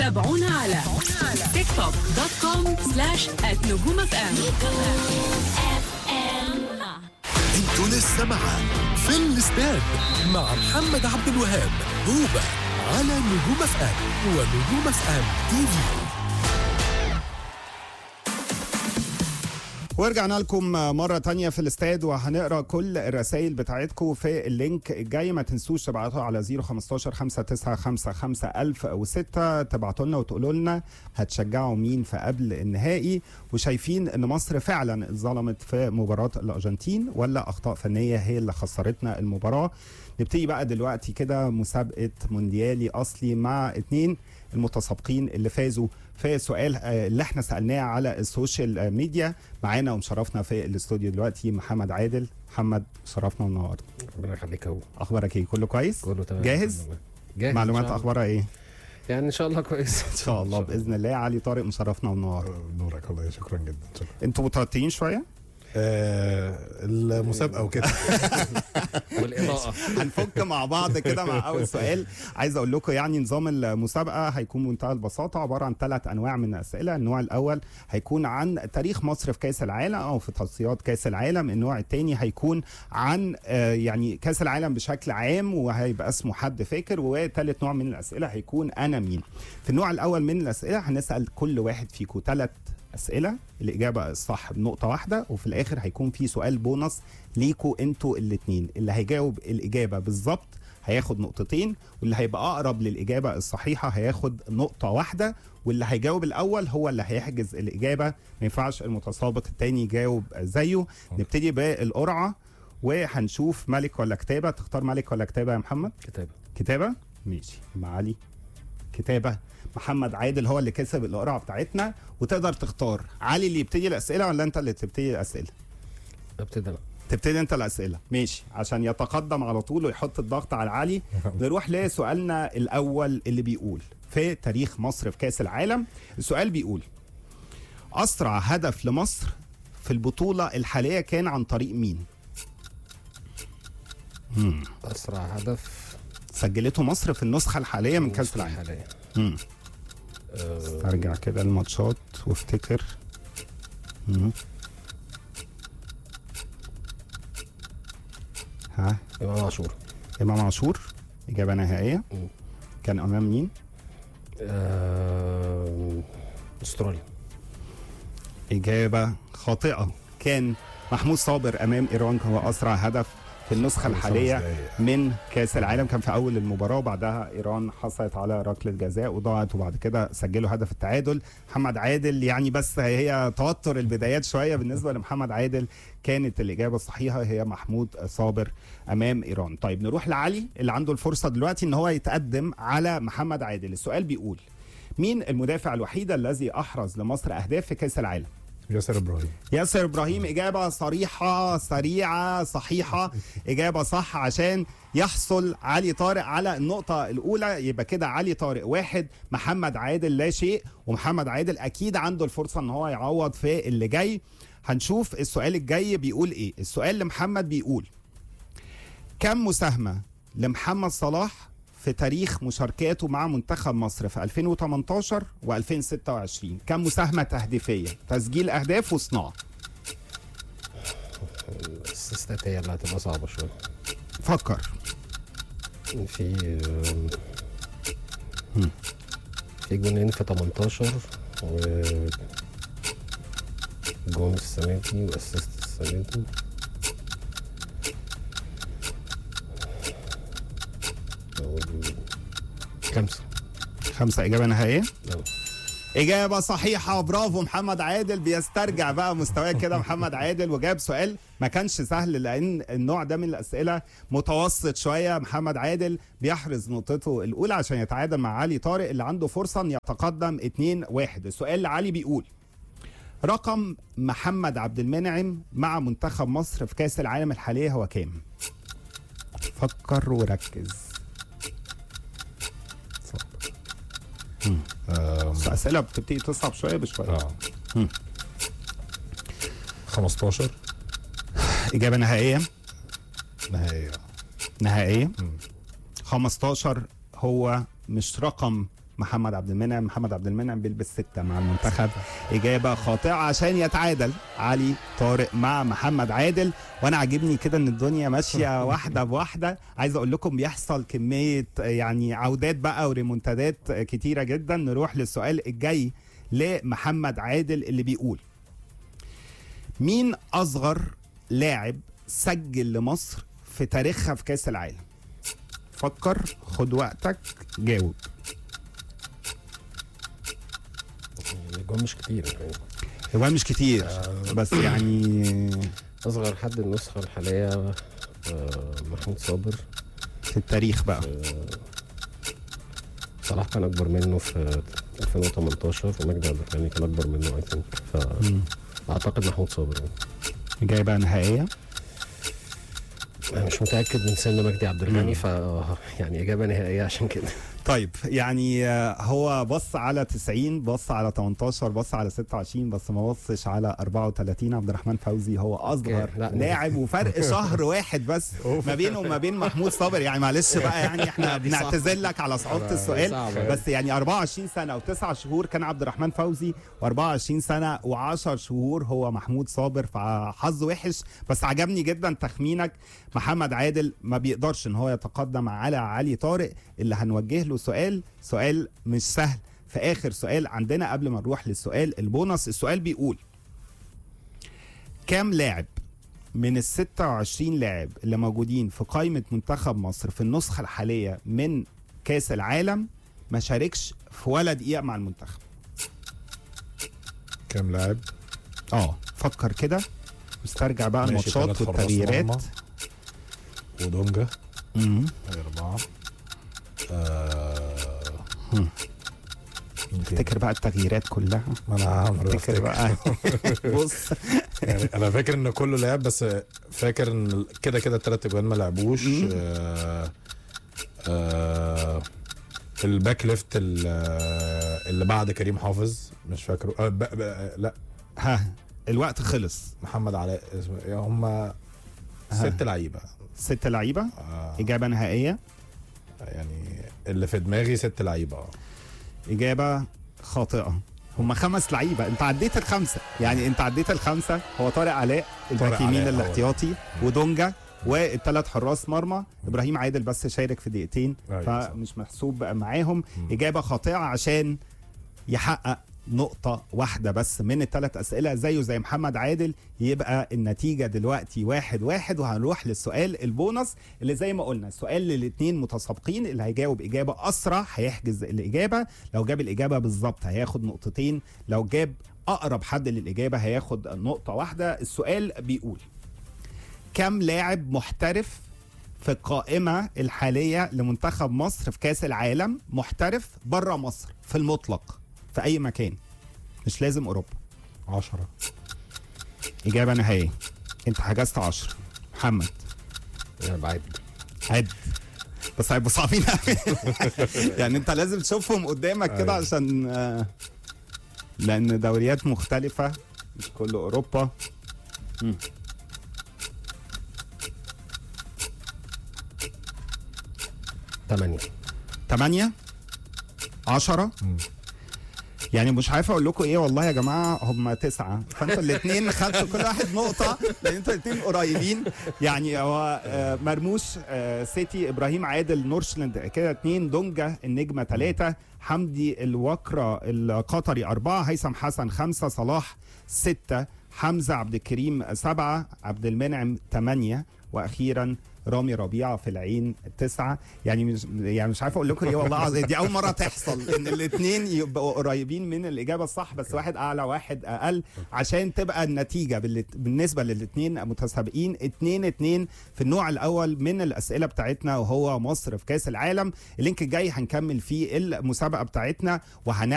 تابعونا على تيك توك دوت كوم سلاش نجوم اف ام انتوا لسه معاه في الاستاد مع محمد عبد الوهاب هوبا على نجوم اف ام ونجوم اف ام تي في ورجعنا لكم مرة تانية في الاستاد وهنقرا كل الرسائل بتاعتكم في اللينك الجاي ما تنسوش تبعتوا على 015 5955 1006 تبعتوا لنا وتقولوا لنا هتشجعوا مين في قبل النهائي وشايفين ان مصر فعلا اتظلمت في مباراة الارجنتين ولا اخطاء فنية هي اللي خسرتنا المباراة نبتدي بقى دلوقتي كده مسابقة مونديالي اصلي مع اتنين المتسابقين اللي فازوا في سؤال آه، اللي احنا سالناه على السوشيال آه، ميديا معانا ومشرفنا في الاستوديو دلوقتي محمد عادل محمد شرفنا النهارده ربنا يخليك اهو اخبارك ايه كله كويس كله تمام جاهز جاهز معلومات إن شاء الله. اخبارها ايه يعني ان شاء الله كويس ان شاء الله باذن الله علي طارق مشرفنا النهارده نورك والله شكرا جدا شكرا انتوا متوترين شويه آه المسابقه وكده والاضاءه هنفك مع بعض كده مع اول سؤال عايز اقول لكم يعني نظام المسابقه هيكون بمنتهى البساطه عباره عن ثلاث انواع من الاسئله النوع الاول هيكون عن تاريخ مصر في كاس العالم او في تصفيات كاس العالم النوع الثاني هيكون عن آه، يعني كاس العالم بشكل عام وهيبقى اسمه حد فاكر وثالث نوع من الاسئله هيكون انا مين في النوع الاول من الاسئله هنسال كل واحد فيكم ثلاث اسئله الاجابه الصح بنقطه واحده وفي الاخر هيكون في سؤال بونص ليكوا انتوا الاثنين اللي هيجاوب الاجابه بالظبط هياخد نقطتين واللي هيبقى اقرب للاجابه الصحيحه هياخد نقطه واحده واللي هيجاوب الاول هو اللي هيحجز الاجابه ما ينفعش المتسابق الثاني يجاوب زيه نبتدي بالقرعه وهنشوف ملك ولا كتابه تختار ملك ولا كتابه يا محمد كتابه كتابه ماشي مع علي كتابه محمد عادل هو اللي كسب القرعه بتاعتنا وتقدر تختار علي اللي يبتدي الاسئله ولا انت اللي تبتدي الاسئله ابتدي انا تبتدي انت الاسئله ماشي عشان يتقدم على طول ويحط الضغط على علي نروح لسؤالنا الاول اللي بيقول في تاريخ مصر في كاس العالم السؤال بيقول اسرع هدف لمصر في البطوله الحاليه كان عن طريق مين اسرع هدف سجلته مصر في النسخه الحاليه من كاس العالم حاليا مم. آه، ارجع كده الماتشات وافتكر مم. ها امام عاشور امام عاشور اجابه نهائيه مم. كان امام مين آه، استراليا اجابه خاطئه كان محمود صابر امام ايران هو اسرع هدف في النسخه خمس الحاليه دقايق. من كاس العالم كان في اول المباراه وبعدها ايران حصلت على ركله جزاء وضاعت وبعد كده سجلوا هدف التعادل محمد عادل يعني بس هي توتر البدايات شويه بالنسبه لمحمد عادل كانت الاجابه الصحيحه هي محمود صابر امام ايران طيب نروح لعلي اللي عنده الفرصه دلوقتي ان هو يتقدم على محمد عادل السؤال بيقول مين المدافع الوحيد الذي احرز لمصر اهداف في كاس العالم ياسر ابراهيم ياسر ابراهيم اجابه صريحه سريعه صحيحه اجابه صح عشان يحصل علي طارق على النقطة الأولى يبقى كده علي طارق واحد محمد عادل لا شيء ومحمد عادل أكيد عنده الفرصة إن هو يعوض في اللي جاي هنشوف السؤال الجاي بيقول إيه السؤال لمحمد بيقول كم مساهمة لمحمد صلاح في تاريخ مشاركاته مع منتخب مصر في 2018 و2026 كم مساهمة تهديفية تسجيل أهداف وصناعة الاسيستات هي اللي هتبقى صعبه شويه فكر في آه، في جونين في 18 و جون السنه دي واسيست السنه دي أقول خمسه خمسة إجابة نهائية أه. إجابة صحيحة برافو محمد عادل بيسترجع بقى مستواه كده محمد عادل وجاب سؤال ما كانش سهل لأن النوع ده من الأسئلة متوسط شوية محمد عادل بيحرز نقطته الأولى عشان يتعادل مع علي طارق اللي عنده فرصة إن يتقدم 2-1 السؤال لعلي بيقول رقم محمد عبد المنعم مع منتخب مصر في كأس العالم الحالية هو كام؟ فكر وركز آم، بس أسئلة بتبتدي تصعب شوية بشوية اه 15 إجابة نهائية نهائية نهائية 15 هو مش رقم محمد عبد المنعم محمد عبد المنعم بيلبس ستة مع المنتخب إجابة خاطئة عشان يتعادل علي طارق مع محمد عادل وأنا عاجبني كده إن الدنيا ماشية واحدة بواحدة عايز أقول لكم بيحصل كمية يعني عودات بقى وريمونتادات كتيرة جدا نروح للسؤال الجاي لمحمد عادل اللي بيقول مين أصغر لاعب سجل لمصر في تاريخها في كأس العالم فكر خد وقتك جاوب الجوان مش كتير يعني هو مش كتير بس يعني اصغر حد النسخه الحاليه آه، محمود صابر في التاريخ بقى صلاح كان اكبر منه في 2018 ومجدي عبد الغني كان اكبر منه اي ثينك فاعتقد محمود صابر يعني. إجابة نهائية انا مش متاكد من سن مجدي عبد الغني ف يعني اجابه نهائيه عشان كده طيب يعني آه، هو بص على 90 بص على 18 بص على 26 بس ما بصش على 34 عبد الرحمن فوزي هو اصغر أوكي، لا. لاعب وفرق شهر واحد بس ما بينه وما بين محمود صابر يعني معلش بقى يعني احنا دي صعبة. بنعتذر لك على صعوبه دي السؤال صعبة. بس يعني 24 سنه و9 شهور كان عبد الرحمن فوزي و24 سنه و10 شهور هو محمود صابر فحظ وحش بس عجبني جدا تخمينك محمد عادل ما بيقدرش ان هو يتقدم على علي طارق اللي هنوجه له سؤال سؤال مش سهل في اخر سؤال عندنا قبل ما نروح للسؤال البونص السؤال بيقول كام لاعب من ال 26 لاعب اللي موجودين في قائمة منتخب مصر في النسخة الحالية من كأس العالم ما شاركش في ولا دقيقة مع المنتخب كام لاعب اه فكر كده واسترجع بقى ماشي، الماتشات تلات حراس والتغييرات مرمى. ودونجا مم. أي أربعة آه... هم. مين تاني؟ افتكر بقى التغييرات كلها ما انا عامل افتكر بقى بص يعني انا فاكر ان كله لعب بس فاكر ان كده كده الثلاث اجوان ما لعبوش مم. آه آه الباك ليفت ال- اللي بعد كريم حافظ مش فاكره آه ب... ب... لا ها الوقت خلص محمد علاء اسمه إيه؟ هم ست لعيبه ست لعيبة آه إجابة نهائية يعني اللي في دماغي ست لعيبه آه. إجابة خاطئة هم خمس لعيبة انت عديت الخمسة يعني انت عديت الخمسة هو طارق علاء الباك يمين علاء، هو. الاحتياطي ودونجا والثلاث حراس مرمى ابراهيم عادل بس شارك في دقيقتين أيوة صح. فمش محسوب بقى معاهم اجابه خاطئه عشان يحقق نقطة واحدة بس من الثلاث أسئلة زيه زي محمد عادل يبقى النتيجة دلوقتي واحد واحد وهنروح للسؤال البونص اللي زي ما قلنا السؤال للاتنين متسابقين اللي هيجاوب إجابة أسرع هيحجز الإجابة لو جاب الإجابة بالظبط هياخد نقطتين لو جاب أقرب حد للإجابة هياخد نقطة واحدة السؤال بيقول كم لاعب محترف في القائمة الحالية لمنتخب مصر في كأس العالم محترف بره مصر في المطلق في أي مكان مش لازم أوروبا 10 إجابة نهائية أنت حجزت 10 محمد انا بعد عد بس هيبقوا صعبين أوي. يعني أنت لازم تشوفهم قدامك كده أيوة. عشان آه، لأن دوريات مختلفة مش كل أوروبا مم. ثمانية تمانية عشرة مم. يعني مش عارف اقول لكم ايه والله يا جماعه هم تسعه فانتوا الاثنين خدتوا كل واحد نقطه لان انتوا الاثنين قريبين يعني هو آه، مرموش آه، سيتي ابراهيم عادل نورشلاند كده اثنين دونجا النجمه ثلاثه حمدي الوكرة القطري أربعة هيثم حسن خمسة صلاح ستة حمزة عبد الكريم سبعة عبد المنعم ثمانية وأخيرا رامي ربيعة في العين تسعة يعني مش يعني مش عارف اقول لكم ايه والله العظيم دي اول مره تحصل ان الاثنين يبقوا قريبين من الاجابه الصح بس واحد اعلى واحد اقل عشان تبقى النتيجه بالت- بالنسبه للاثنين متسابقين 2 2 في النوع الاول من الاسئله بتاعتنا وهو مصر في كاس العالم اللينك الجاي هنكمل فيه المسابقه بتاعتنا وهنعمل